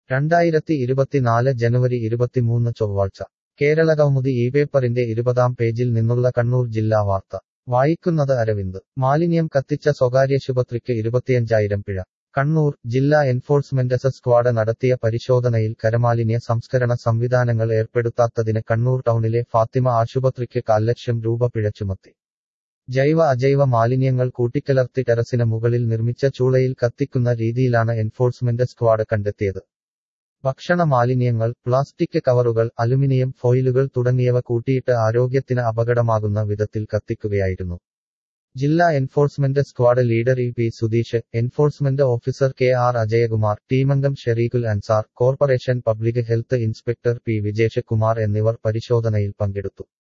രണ്ടായിരത്തി ഇരുപത്തിനാല് ജനുവരി ഇരുപത്തിമൂന്ന് ചൊവ്വാഴ്ച കേരളകൗമുദി ഈ പേപ്പറിന്റെ ഇരുപതാം പേജിൽ നിന്നുള്ള കണ്ണൂർ ജില്ലാ വാർത്ത വായിക്കുന്നത് അരവിന്ദ് മാലിന്യം കത്തിച്ച സ്വകാര്യാശുപത്രിക്ക് ഇരുപത്തിയഞ്ചായിരം പിഴ കണ്ണൂർ ജില്ലാ എൻഫോഴ്സ്മെന്റ് സ്ക്വാഡ് നടത്തിയ പരിശോധനയിൽ കരമാലിന്യ സംസ്കരണ സംവിധാനങ്ങൾ ഏർപ്പെടുത്താത്തതിന് കണ്ണൂർ ടൗണിലെ ഫാത്തിമ ആശുപത്രിക്ക് കാൽ ലക്ഷം രൂപ പിഴ ചുമത്തി ജൈവ അജൈവ മാലിന്യങ്ങൾ കൂട്ടിക്കലർത്തി ടെറസിന് മുകളിൽ നിർമ്മിച്ച ചൂളയിൽ കത്തിക്കുന്ന രീതിയിലാണ് എൻഫോഴ്സ്മെന്റ് സ്ക്വാഡ് കണ്ടെത്തിയത് ഭക്ഷണ മാലിന്യങ്ങൾ പ്ലാസ്റ്റിക് കവറുകൾ അലുമിനിയം ഫോയിലുകൾ തുടങ്ങിയവ കൂട്ടിയിട്ട് ആരോഗ്യത്തിന് അപകടമാകുന്ന വിധത്തിൽ കത്തിക്കുകയായിരുന്നു ജില്ലാ enforcement squad leader E P Sudheesh enforcement officer K R Ajayakumar ടീമംഗം Shereequl Ansar corporation public health inspector P Vijesh Kumar എന്നിവർ പരിശോധനയിൽ പങ്കെടുത്തു